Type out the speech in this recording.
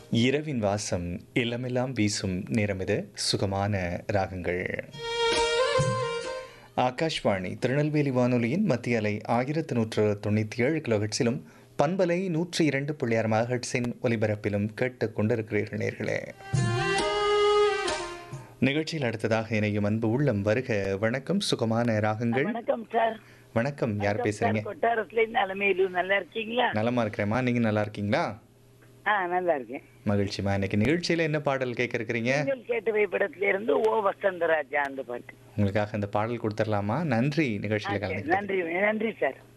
இரவின் வாசம் இல்லமெல்லாம் வீசும் நேரமிது சுகமான ராகங்கள் ஆகாஷ்வாணி திருநெல்வேலி வானொலியின் மத்திய அலை ஆயிரத்து நூற்று தொண்ணூற்றி ஏழு கிலோஹெட்ஸிலும் பண்பலை நூற்றி இரண்டு புள்ளியார் மகட்ஸின் ஒலிபரப்பிலும் கேட்டுக் கொண்டிருக்கிறீர்கள் நேர்களே நிகழ்ச்சியில் அடுத்ததாக இணையும் அன்பு உள்ளம் வருக வணக்கம் சுகமான ராகங்கள் வணக்கம் சார் வணக்கம் யார் பேசுறீங்க கொட்டாரத்துல இருந்து அலமேலு நல்லா இருக்கீங்களா நலமா இருக்கிறேம்மா நீங்க நல்லா இருக்கீங்களா ஆ நல்லா இருக்கேன் மகிழ்ச்சிமா இன்னைக்கு நிகழ்ச்சியில என்ன பாடல் கேட்க இருக்கிறீங்க நீங்கள் கேட்டவை படத்துல இருந்து ஓ வசந்தராஜா அந்த பாட்டு உங்களுக்காக இந்த பாடல் கொடுத்துடலாமா நன்றி நிகழ்ச்சியில கலந்து நன்றி நன்றி சார்